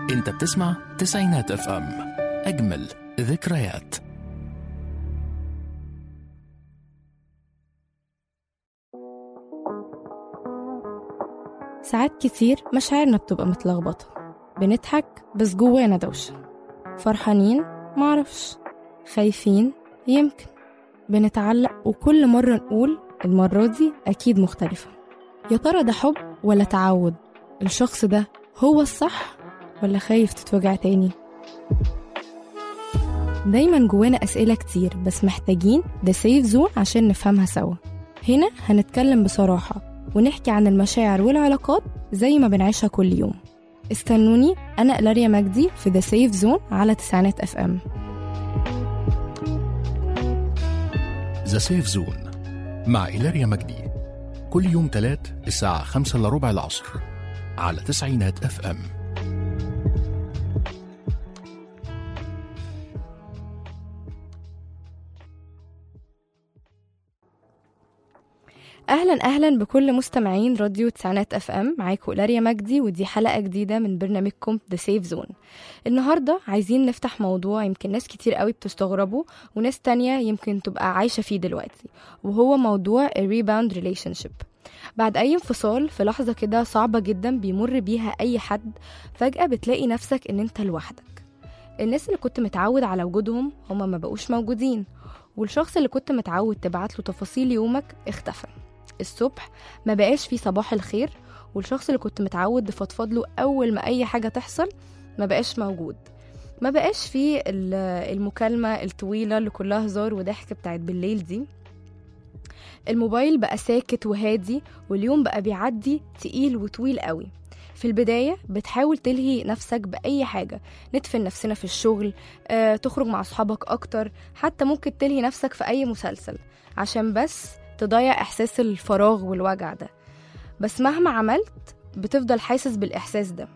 انت بتسمع تسعينات اف ام اجمل ذكريات ساعات كتير مشاعرنا بتبقى متلخبطة بنضحك بس جوانا دوشة فرحانين معرفش خايفين يمكن بنتعلق وكل مرة نقول المرة دي أكيد مختلفة يا ترى ده حب ولا تعود الشخص ده هو الصح ولا خايف تتوجع تاني دايما جوانا أسئلة كتير بس محتاجين ده سيف زون عشان نفهمها سوا هنا هنتكلم بصراحة ونحكي عن المشاعر والعلاقات زي ما بنعيشها كل يوم استنوني أنا إلاريا مجدي في ذا سيف زون على تسعينات اف ام ذا سيف زون مع إيلاريا مجدي كل يوم تلات الساعة خمسة إلا ربع العصر على تسعينات اف ام اهلا اهلا بكل مستمعين راديو تسعينات اف ام معاكم لاريا مجدي ودي حلقه جديده من برنامجكم ذا سيف زون النهارده عايزين نفتح موضوع يمكن ناس كتير قوي بتستغربوا وناس تانية يمكن تبقى عايشه فيه دلوقتي وهو موضوع الريباوند ريليشن شيب بعد اي انفصال في لحظه كده صعبه جدا بيمر بيها اي حد فجاه بتلاقي نفسك ان انت لوحدك الناس اللي كنت متعود على وجودهم هما ما بقوش موجودين والشخص اللي كنت متعود تبعت له تفاصيل يومك اختفى الصبح ما بقاش في صباح الخير والشخص اللي كنت متعود تفضفض له اول ما اي حاجه تحصل ما بقاش موجود ما بقاش في ال- المكالمه الطويله اللي كلها هزار وضحك بتاعت بالليل دي الموبايل بقى ساكت وهادي واليوم بقى بيعدي تقيل وطويل قوي في البداية بتحاول تلهي نفسك بأي حاجة ندفن نفسنا في الشغل آه، تخرج مع أصحابك أكتر حتى ممكن تلهي نفسك في أي مسلسل عشان بس تضيع إحساس الفراغ والوجع ده بس مهما عملت بتفضل حاسس بالإحساس ده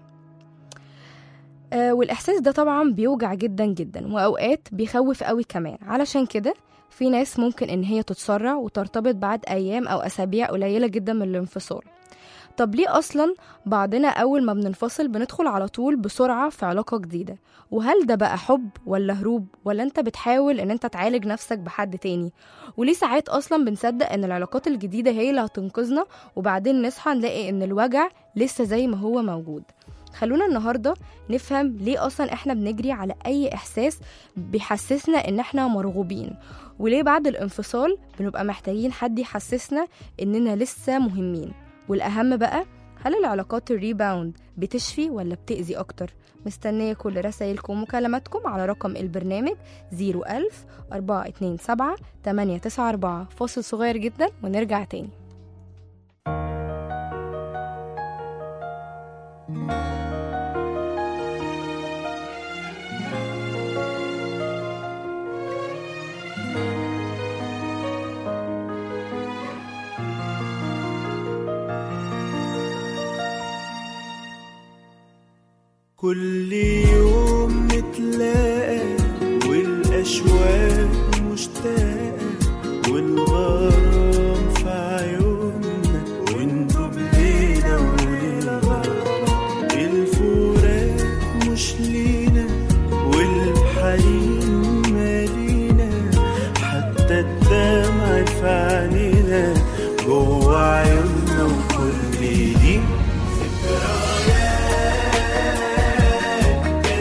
آه والإحساس ده طبعا بيوجع جدا جدا وأوقات بيخوف قوي كمان علشان كده في ناس ممكن إن هي تتسرع وترتبط بعد أيام أو أسابيع قليلة جدا من الانفصال طب ليه أصلا بعضنا أول ما بننفصل بندخل على طول بسرعة في علاقة جديدة وهل ده بقى حب ولا هروب ولا انت بتحاول ان انت تعالج نفسك بحد تاني وليه ساعات اصلا بنصدق ان العلاقات الجديدة هي اللي هتنقذنا وبعدين نصحى نلاقي ان الوجع لسه زي ما هو موجود خلونا النهاردة نفهم ليه أصلا إحنا بنجري على أي إحساس بيحسسنا إن إحنا مرغوبين وليه بعد الانفصال بنبقى محتاجين حد يحسسنا إننا لسه مهمين والأهم بقى هل العلاقات الريباوند بتشفي ولا بتأذي أكتر؟ مستنية كل رسائلكم ومكالماتكم على رقم البرنامج 01000 427 894 فاصل صغير جدا ونرجع تاني كل يوم نتلاقى والأشواق مشتاقة والغرام في عيوننا وانتو بليلة وليلة الفراق مش لينا والحنين مالينا حتى الدمع في عينينا جوا عيوننا وكل دي ذكريات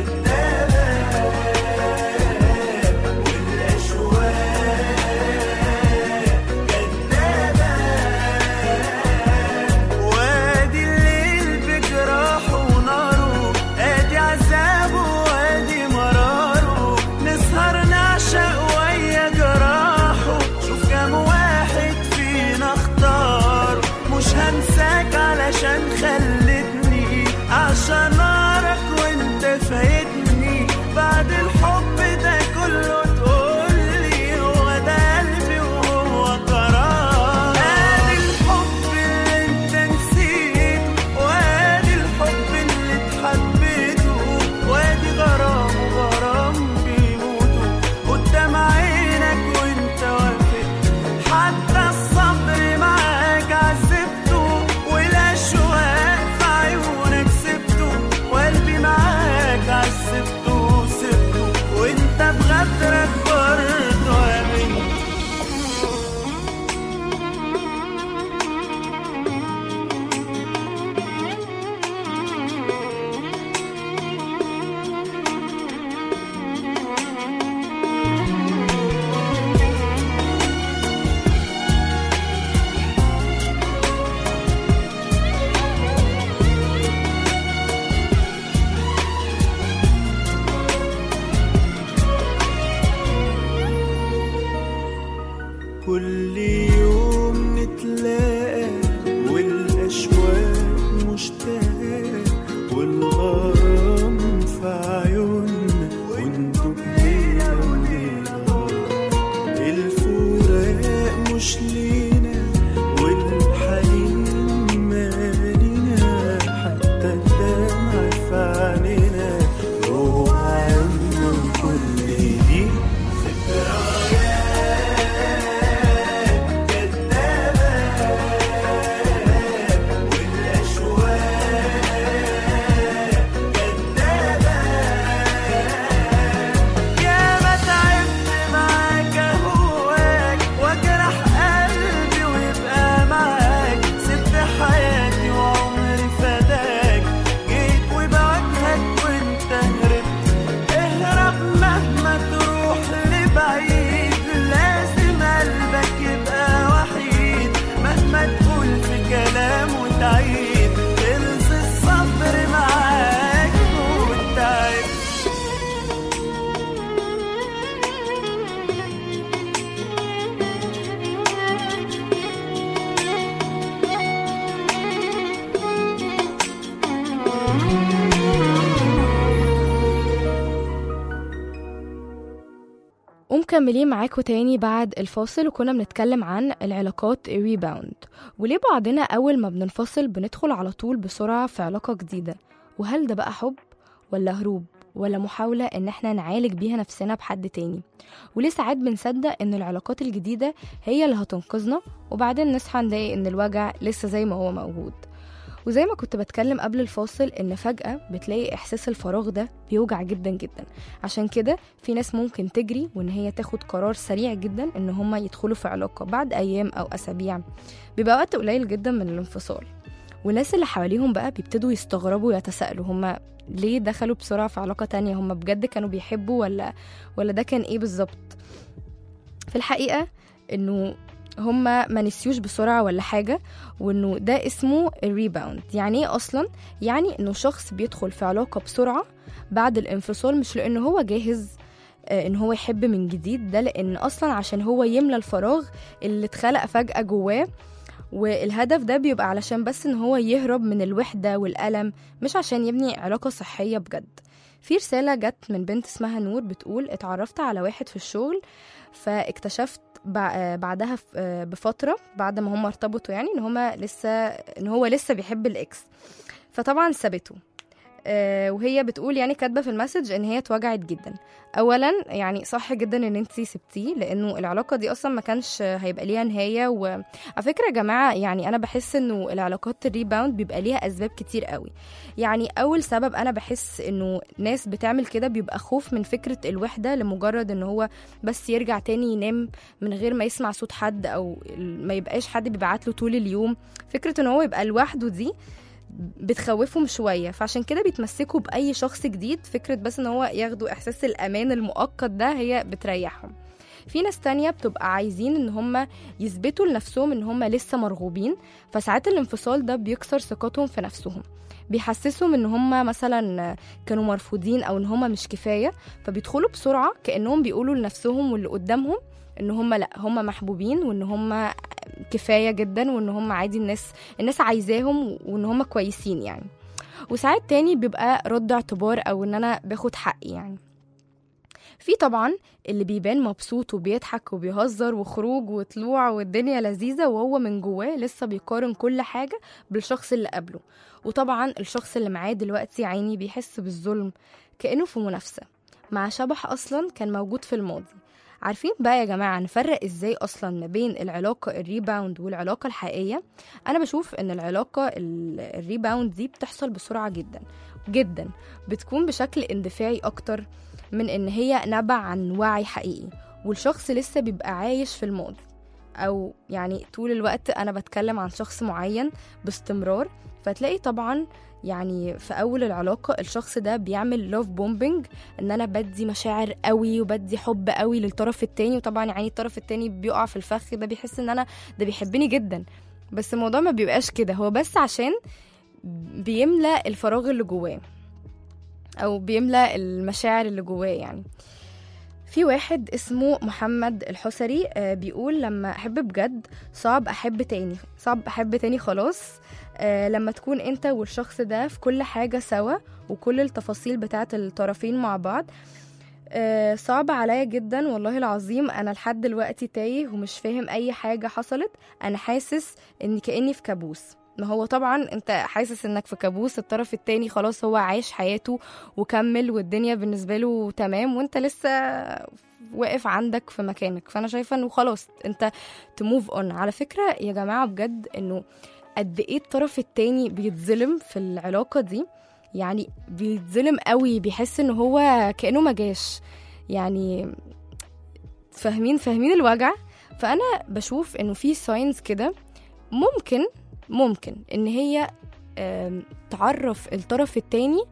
ومكملين معاكم تاني بعد الفاصل وكنا بنتكلم عن العلاقات الريباوند وليه بعضنا أول ما بننفصل بندخل على طول بسرعة في علاقة جديدة وهل ده بقى حب ولا هروب ولا محاولة إن احنا نعالج بيها نفسنا بحد تاني وليه ساعات بنصدق إن العلاقات الجديدة هي اللي هتنقذنا وبعدين نصحى نلاقي إن الوجع لسه زي ما هو موجود وزي ما كنت بتكلم قبل الفاصل ان فجأة بتلاقي احساس الفراغ ده بيوجع جدا جدا عشان كده في ناس ممكن تجري وان هي تاخد قرار سريع جدا ان هما يدخلوا في علاقة بعد ايام او اسابيع بيبقى وقت قليل جدا من الانفصال والناس اللي حواليهم بقى بيبتدوا يستغربوا ويتساءلوا هما ليه دخلوا بسرعة في علاقة تانية هما بجد كانوا بيحبوا ولا ولا ده كان ايه بالظبط في الحقيقة انه هما ما نسيوش بسرعة ولا حاجة وانه ده اسمه الريباوند يعني ايه اصلا يعني انه شخص بيدخل في علاقة بسرعة بعد الانفصال مش لانه هو جاهز آه، ان هو يحب من جديد ده لان اصلا عشان هو يملى الفراغ اللي اتخلق فجأة جواه والهدف ده بيبقى علشان بس ان هو يهرب من الوحدة والألم مش عشان يبني علاقة صحية بجد في رسالة جت من بنت اسمها نور بتقول اتعرفت على واحد في الشغل فاكتشفت بع- آه، بعدها ف- آه، بفترة بعد ما هما ارتبطوا يعني ان هما لسه ان هو لسه بيحب الاكس فطبعا سابته آه، وهي بتقول يعني كاتبه في المسج ان هي اتوجعت جدا اولا يعني صح جدا ان انت سبتيه لانه العلاقه دي اصلا ما كانش هيبقى ليها نهايه وعلى فكره يا جماعه يعني انا بحس انه العلاقات الريباوند بيبقى ليها اسباب كتير قوي يعني اول سبب انا بحس انه ناس بتعمل كده بيبقى خوف من فكره الوحده لمجرد ان هو بس يرجع تاني ينام من غير ما يسمع صوت حد او ما يبقاش حد بيبعت له طول اليوم فكره ان هو يبقى لوحده دي بتخوفهم شوية فعشان كده بيتمسكوا بأي شخص جديد فكرة بس ان هو ياخدوا إحساس الأمان المؤقت ده هي بتريحهم في ناس تانية بتبقى عايزين ان هم يثبتوا لنفسهم ان هم لسه مرغوبين فساعات الانفصال ده بيكسر ثقتهم في نفسهم بيحسسهم ان هم مثلا كانوا مرفوضين او ان هم مش كفايه فبيدخلوا بسرعه كانهم بيقولوا لنفسهم واللي قدامهم ان هم لا هم محبوبين وان هم كفايه جدا وان هم عادي الناس الناس عايزاهم وان هم كويسين يعني وساعات تاني بيبقى رد اعتبار او ان انا باخد حقي يعني في طبعا اللي بيبان مبسوط وبيضحك وبيهزر وخروج وطلوع والدنيا لذيذة وهو من جواه لسه بيقارن كل حاجة بالشخص اللي قبله وطبعا الشخص اللي معاه دلوقتي عيني بيحس بالظلم كأنه في منافسة مع شبح أصلا كان موجود في الماضي عارفين بقى يا جماعة نفرق ازاي أصلا ما بين العلاقة الريباوند والعلاقة الحقيقية أنا بشوف إن العلاقة ال- الريباوند دي بتحصل بسرعة جدا جدا بتكون بشكل اندفاعي أكتر من إن هي نبع عن وعي حقيقي والشخص لسه بيبقى عايش في الماضي أو يعني طول الوقت أنا بتكلم عن شخص معين باستمرار فتلاقي طبعا يعني في أول العلاقة الشخص ده بيعمل لوف بومبينج ان انا بدي مشاعر قوي وبدي حب قوي للطرف التاني وطبعا يعني الطرف التاني بيقع في الفخ ده بيحس ان انا ده بيحبني جدا بس الموضوع ما بيبقاش كده هو بس عشان بيملى الفراغ اللي جواه او بيملى المشاعر اللي جواه يعني في واحد اسمه محمد الحسري آه، بيقول لما احب بجد صعب احب تاني صعب احب تاني خلاص آه، لما تكون انت والشخص ده في كل حاجة سوا وكل التفاصيل بتاعت الطرفين مع بعض آه، صعب عليا جدا والله العظيم انا لحد دلوقتي تايه ومش فاهم اي حاجة حصلت انا حاسس اني كأني في كابوس ما هو طبعا انت حاسس انك في كابوس الطرف التاني خلاص هو عايش حياته وكمل والدنيا بالنسبة له تمام وانت لسه واقف عندك في مكانك فانا شايفة انه خلاص انت تموف اون على فكرة يا جماعة بجد انه قد ايه الطرف التاني بيتظلم في العلاقة دي يعني بيتظلم قوي بيحس ان هو كأنه ما جاش يعني فاهمين فاهمين الوجع فانا بشوف انه في ساينز كده ممكن ممكن ان هي آم، تعرف الطرف التاني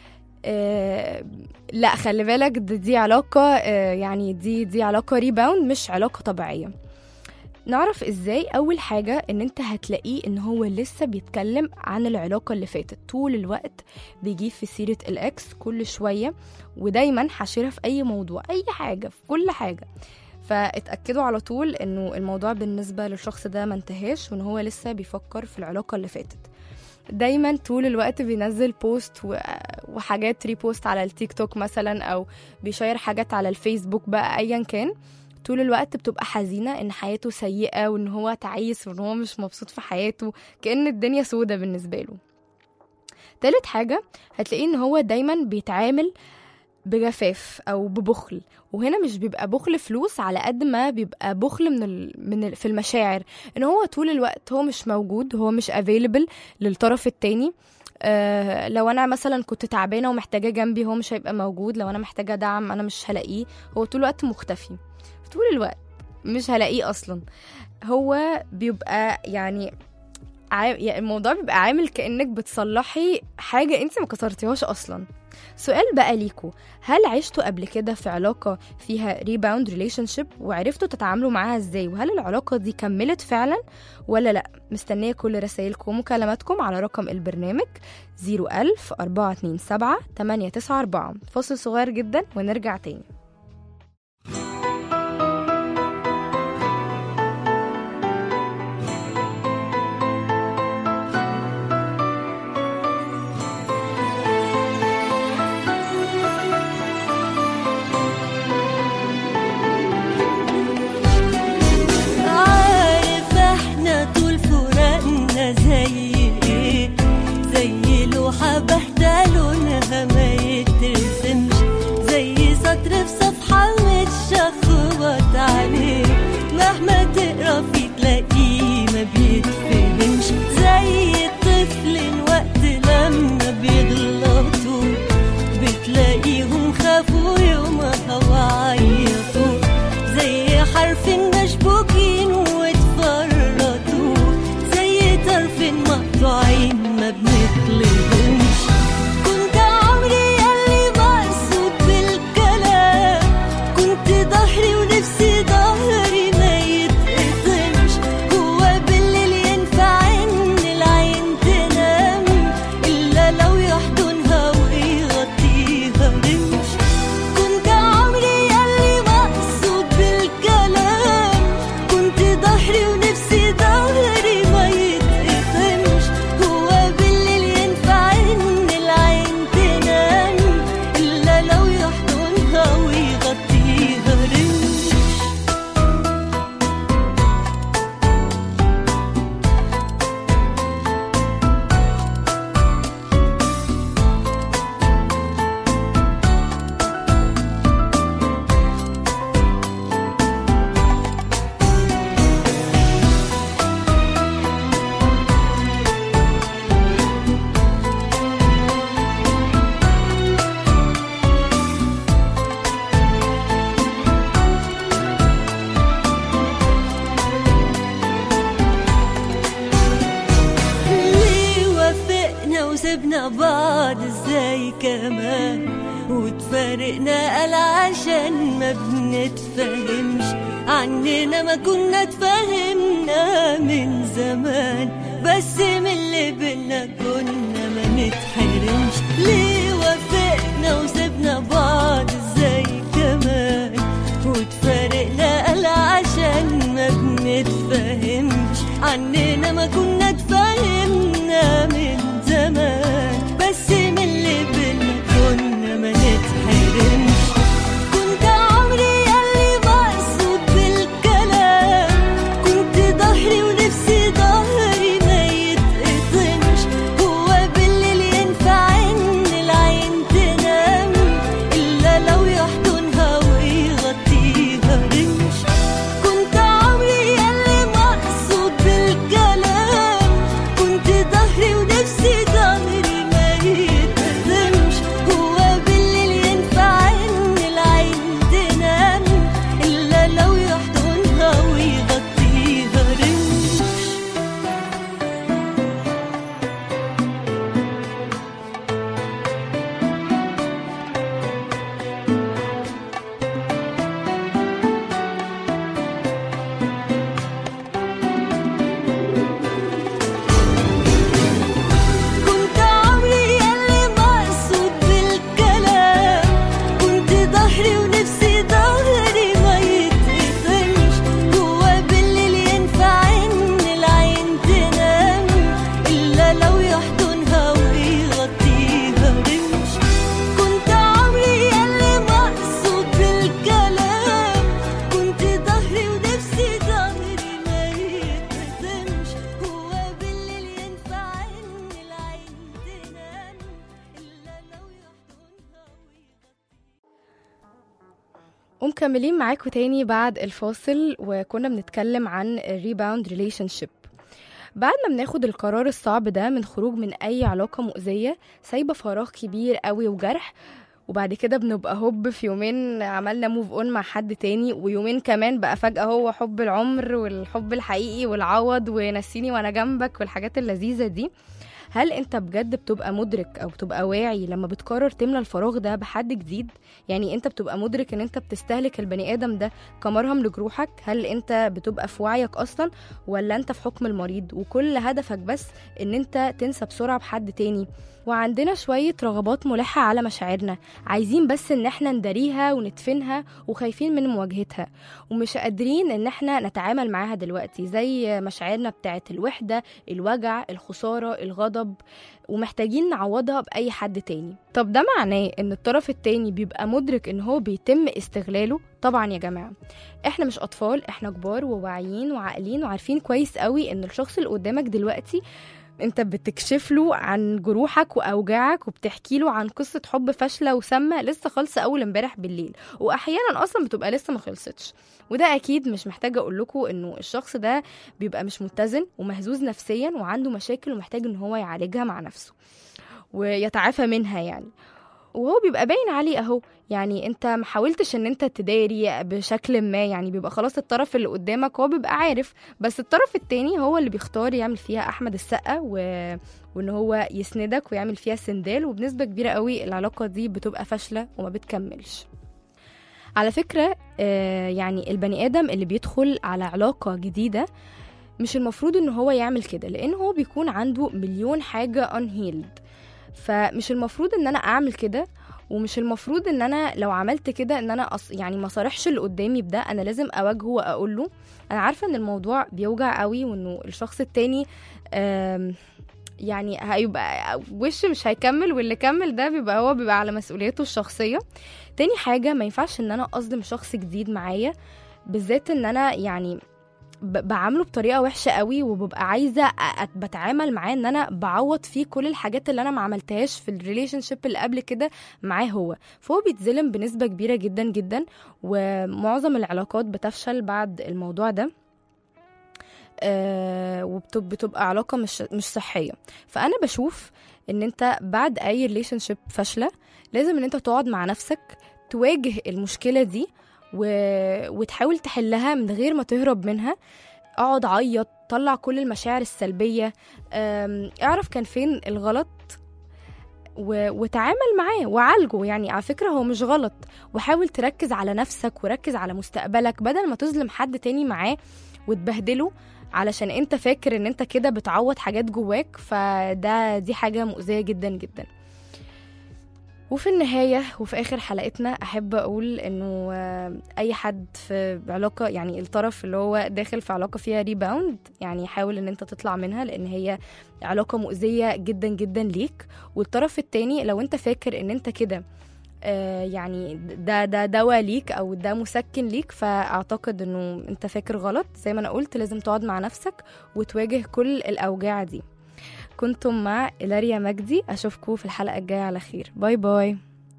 آه، لا خلي بالك دي, دي علاقة آه، يعني دي دي علاقة ريباوند مش علاقة طبيعية نعرف ازاي اول حاجة ان انت هتلاقيه ان هو لسه بيتكلم عن العلاقة اللي فاتت طول الوقت بيجيب في سيرة الاكس كل شوية ودايما حاشرها في اي موضوع اي حاجة في كل حاجة فاتأكدوا على طول انه الموضوع بالنسبة للشخص ده ما انتهاش وان هو لسه بيفكر في العلاقة اللي فاتت دايما طول الوقت بينزل بوست و... وحاجات ريبوست على التيك توك مثلا او بيشير حاجات على الفيسبوك بقى ايا كان طول الوقت بتبقى حزينة ان حياته سيئة وان هو تعيس وان هو مش مبسوط في حياته كأن الدنيا سودة بالنسبة له تالت حاجة هتلاقيه ان هو دايما بيتعامل بجفاف او ببخل وهنا مش بيبقى بخل فلوس على قد ما بيبقى بخل من ال... من ال... في المشاعر ان هو طول الوقت هو مش موجود هو مش افيلبل للطرف التاني آه لو انا مثلا كنت تعبانه ومحتاجاه جنبي هو مش هيبقى موجود لو انا محتاجه دعم انا مش هلاقيه هو طول الوقت مختفي طول الوقت مش هلاقيه اصلا هو بيبقى يعني عا- يعني الموضوع بيبقى عامل كانك بتصلحي حاجه انت ما كسرتيهاش اصلا سؤال بقى ليكو هل عشتوا قبل كده في علاقة فيها ريباوند ريليشن شيب وعرفتوا تتعاملوا معاها ازاي وهل العلاقة دي كملت فعلا ولا لا مستنية كل رسائلكم ومكالماتكم على رقم البرنامج 01000 427 894 فاصل صغير جدا ونرجع تاني عارف احنا طول فراقنا زي ايه زي لوحة باهتة لونها ما يترسمش زي سطر في صفحة متشخبط عليه مهما تقرا فيه تلاقيه ما بيتفهمش زي الطفل وقت لما بيغلطوا بتلاقيهم خافوا يومها وعيطوا زي حرف مشبوكين واتفرطوا زي طرف مقطوعين ما بنطلبهمش كنت عمري ياللي مقصود بالكلام كنت ظهري ونفسي ظهري ما يتقطمش هو بالليل ينفع ان العين تنام الا لو يحضنها ويغطيها رمش كنت عمري ياللي مقصود بالكلام كنت ظهري ونفسي ظهري ما يتقطمش هو بالليل ينفع ان العين تنام الا لو يحضنها ويغطيها رمش ليه وافقنا وسبنا بعض ازاي كمان وتفارقنا قال عشان ما بنتفهمش عننا ما كنا اتفهمنا من زمان بس من اللي بينا كنا ما نتحرمش ليه وافقنا وسبنا بعض ازاي كمان وتفارقنا قال عشان ما بنتفهمش عننا ما كنا اتفهمنا من زمان بس من اللي بينا كنا ما نتحرمش كنت عمري ياللي مقصود بالكلام كنت ظهري ونفسي ظهري ما يتقطمش ومكملين معاكم تاني بعد الفاصل وكنا بنتكلم عن الريباوند ريليشن شيب بعد ما بناخد القرار الصعب ده من خروج من اي علاقة مؤذية سايبة فراغ كبير قوي وجرح وبعد كده بنبقى هوب في يومين عملنا موف اون مع حد تاني ويومين كمان بقى فجأة هو حب العمر والحب الحقيقي والعوض ونسيني وانا جنبك والحاجات اللذيذة دي هل انت بجد بتبقى مدرك او بتبقى واعي لما بتقرر تملى الفراغ ده بحد جديد يعني انت بتبقى مدرك ان انت بتستهلك البني ادم ده كمرهم لجروحك هل انت بتبقى في وعيك اصلا ولا انت في حكم المريض وكل هدفك بس ان انت تنسى بسرعه بحد تاني وعندنا شوية رغبات ملحة على مشاعرنا عايزين بس ان احنا نداريها وندفنها وخايفين من مواجهتها ومش قادرين ان احنا نتعامل معاها دلوقتي زي مشاعرنا بتاعت الوحدة الوجع الخسارة الغضب ومحتاجين نعوضها بأي حد تاني طب ده معناه ان الطرف التاني بيبقى مدرك ان هو بيتم استغلاله طبعا يا جماعة احنا مش اطفال احنا كبار وواعيين وعاقلين وعارفين كويس قوي ان الشخص اللي قدامك دلوقتي انت بتكشف له عن جروحك واوجاعك وبتحكي له عن قصه حب فاشله وسامه لسه خالصه اول امبارح بالليل واحيانا اصلا بتبقى لسه ما خلصتش وده اكيد مش محتاجه اقول لكم انه الشخص ده بيبقى مش متزن ومهزوز نفسيا وعنده مشاكل ومحتاج ان هو يعالجها مع نفسه ويتعافى منها يعني وهو بيبقى باين عليه اهو يعني انت ما حاولتش ان انت تداري بشكل ما يعني بيبقى خلاص الطرف اللي قدامك هو بيبقى عارف بس الطرف التاني هو اللي بيختار يعمل فيها احمد السقا و... وان هو يسندك ويعمل فيها سندال وبنسبه كبيره قوي العلاقه دي بتبقى فاشله وما بتكملش على فكره آه يعني البني ادم اللي بيدخل على علاقه جديده مش المفروض ان هو يعمل كده لان هو بيكون عنده مليون حاجه unhealed فمش المفروض ان انا اعمل كده ومش المفروض ان انا لو عملت كده ان انا أص... يعني ما صارحش اللي قدامي بده انا لازم اواجهه واقول له انا عارفه ان الموضوع بيوجع قوي وانه الشخص التاني آم... يعني هيبقى وش مش هيكمل واللي كمل ده بيبقى هو بيبقى على مسؤوليته الشخصيه تاني حاجه ما ينفعش ان انا اصدم شخص جديد معايا بالذات ان انا يعني ب- بعامله بطريقه وحشه قوي وببقى عايزه أ- أ- بتعامل معاه ان انا بعوض فيه كل الحاجات اللي انا ما عملتهاش في الريليشن شيب اللي قبل كده معاه هو فهو بيتظلم بنسبه كبيره جدا جدا ومعظم العلاقات بتفشل بعد الموضوع ده آه وبتبقى علاقه مش مش صحيه فانا بشوف ان انت بعد اي ريليشن شيب فاشله لازم ان انت تقعد مع نفسك تواجه المشكله دي و... وتحاول تحلها من غير ما تهرب منها اقعد عيط طلع كل المشاعر السلبية أم، اعرف كان فين الغلط و... وتعامل معاه وعالجه يعني على فكرة هو مش غلط وحاول تركز على نفسك وركز على مستقبلك بدل ما تظلم حد تاني معاه وتبهدله علشان انت فاكر ان انت كده بتعوض حاجات جواك فده دي حاجة مؤذية جدا جدا وفي النهاية وفي آخر حلقتنا أحب أقول إنه آه، أي حد في علاقة يعني الطرف اللي هو داخل في علاقة فيها ريباوند يعني حاول إن أنت تطلع منها لأن هي علاقة مؤذية جدا جدا ليك والطرف التاني لو أنت فاكر إن أنت كده آه، يعني ده ده دواء ليك او ده مسكن ليك فاعتقد انه انت فاكر غلط زي ما انا قلت لازم تقعد مع نفسك وتواجه كل الاوجاع دي كنتم مع إلاريا مجدي أشوفكم في الحلقة الجاية على خير باي باي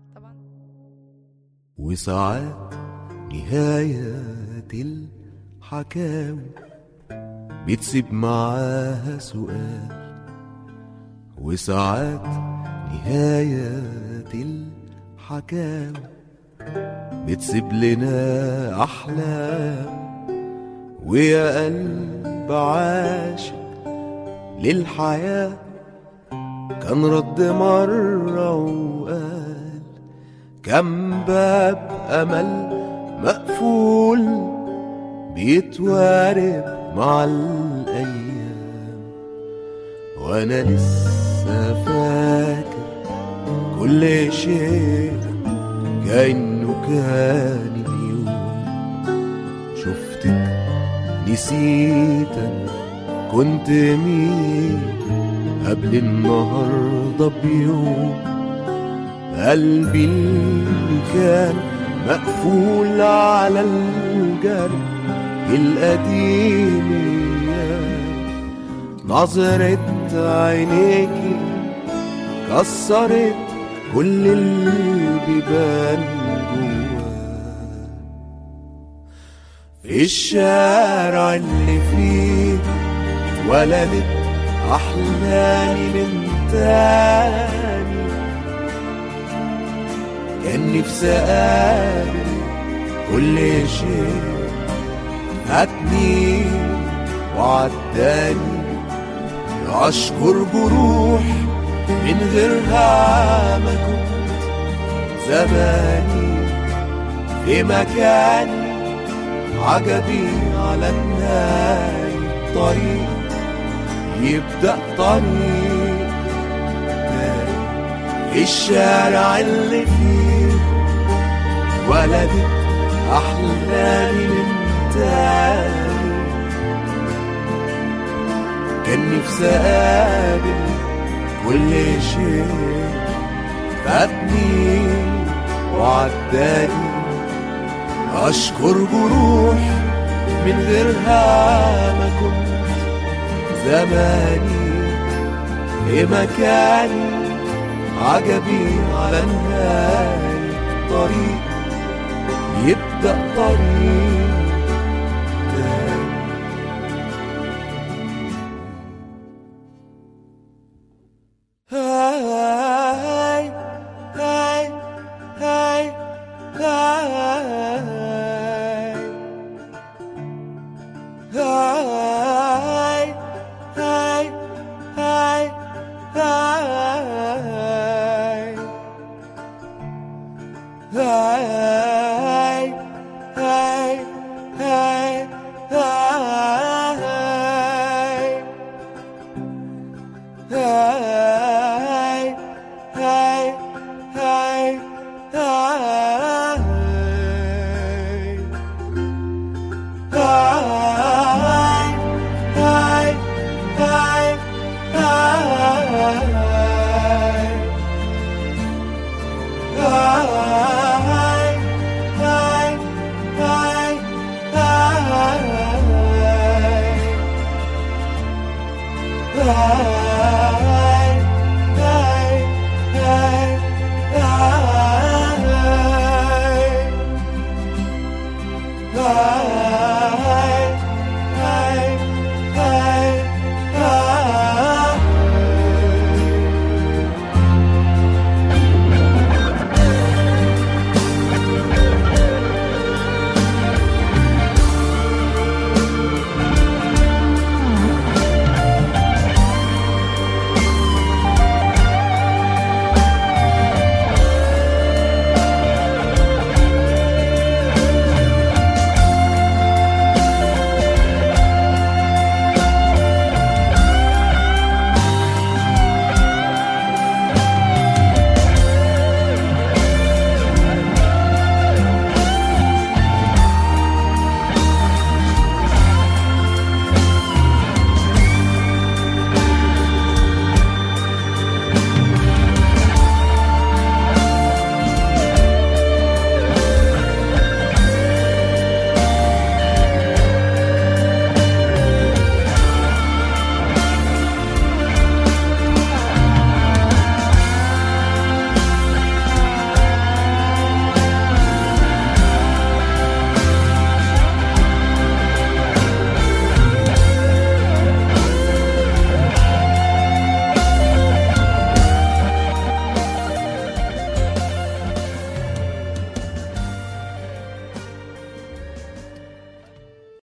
وساعات نهاية الحكاوي بتسيب معاها سؤال وساعات نهاية الحكاوي بتسيب لنا أحلام ويا قلب عاشق للحياة كان رد مرة وقال كم باب أمل مقفول بيتوارب مع الأيام وأنا لسه فاكر كل شيء كأنه كان اليوم شفتك نسيتك كنت مين قبل النهاردة بيوم قلبي اللي كان مقفول على الجرح القديم نظرة عينيكي كسرت كل البيبان جوا في الشارع اللي فيه اتولدت أحلامي من تاني كان نفسي أقابل كل شيء فاتني وعداني أشكر جروح من غيرها ما كنت زماني في مكاني عجبي على النهاية طريق يبدأ طريق تاني في الشارع اللي فيه ولدت أحلامي من تاني كان نفسي أقابل كل شيء فاتني وعداني أشكر جروح من غيرها ما كنت زماني في مكاني عجبي على النهاية طريق يبدأ طريق تاني هاي هاي هاي هاي هاي هاي هاي هاي هاي هاي هاي هاي هاي